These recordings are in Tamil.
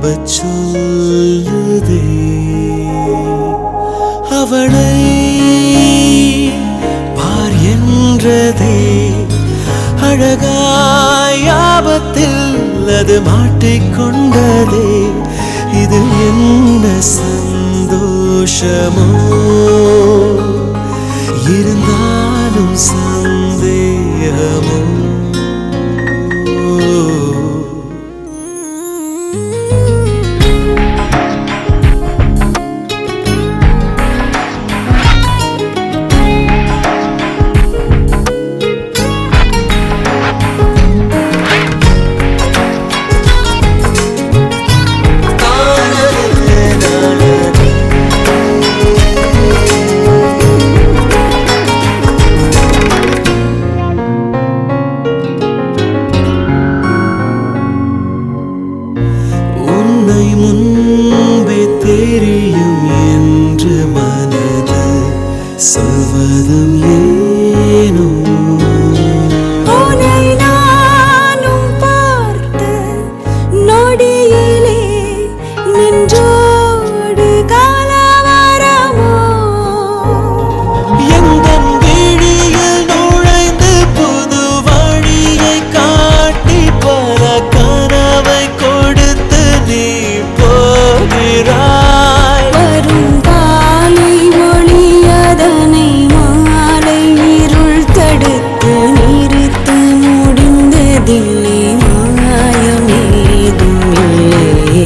நம்பச் சொல்லுதே அவளை பார் என்றதே அழகாய் ஆபத்தில் அது மாட்டிக்கொண்டதே இது என்ன சந்தோஷமோ இருந்தாலும் சந்தேகமோ உன்னை முன்பே தெரியும் என்று மனது சொல்வதும் ஏனோ உன்னை நானும் பார்த்த நொடியிலே நின்றோடு காலவரமோ எந்தன் விழியில் நுழைந்து புது வழியை காட்டி பல கனவை கொடுத்து நீ போகிறாய் வரும் காலை ஒளியதனை மாலை இருள் தடுத்து நிறுத்த முடிந்ததில்லை மாயமேதும் இல்லையே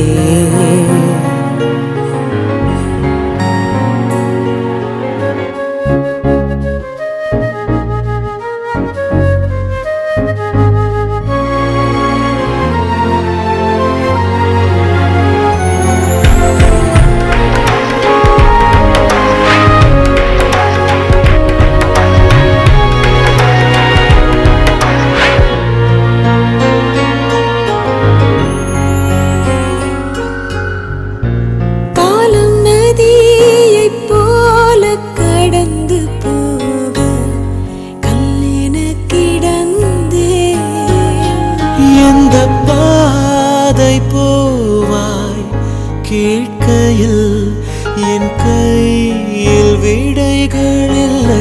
காலம் நதியைப் போல கடந்து போக கல்லென கிடந்தேன் எந்த பாதை போவாய் கேட்கையில் என் கையில் விடைகள் இல்லை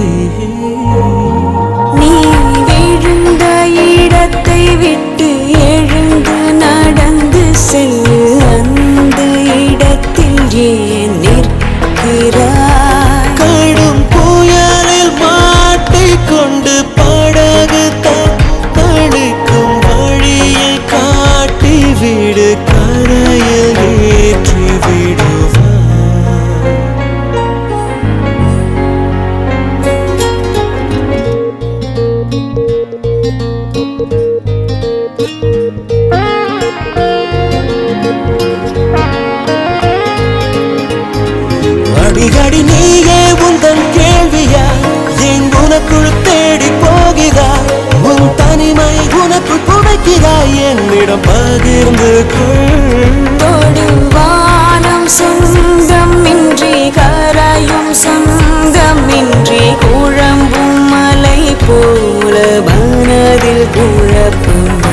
நீ விழுந்த இடத்தை விட்டு எழுந்து நடந்து செல்லு அந்த இடத்தில் ஏன் நிற்கிறாய் கடும் புயலில் மாட்டிக்கொண்டு படகு தத்தளிக்கும் வழியை காட்டி விடு கரையில் ஏற்றி விடுவார் அடிக்கடி நீயே உந்தன் கேள்வியா என் உனக்குள் தேடி போகிறாய் உன் தனிமை உனக்குள் புடைக்கிறாய் என்னிடம் பகிர்ந்து கொள் தொடுவானம் சொந்தமின்றி கரையும் சொந்தமின்றி குழம்பும் மலை போல மனதில் குழப்பம்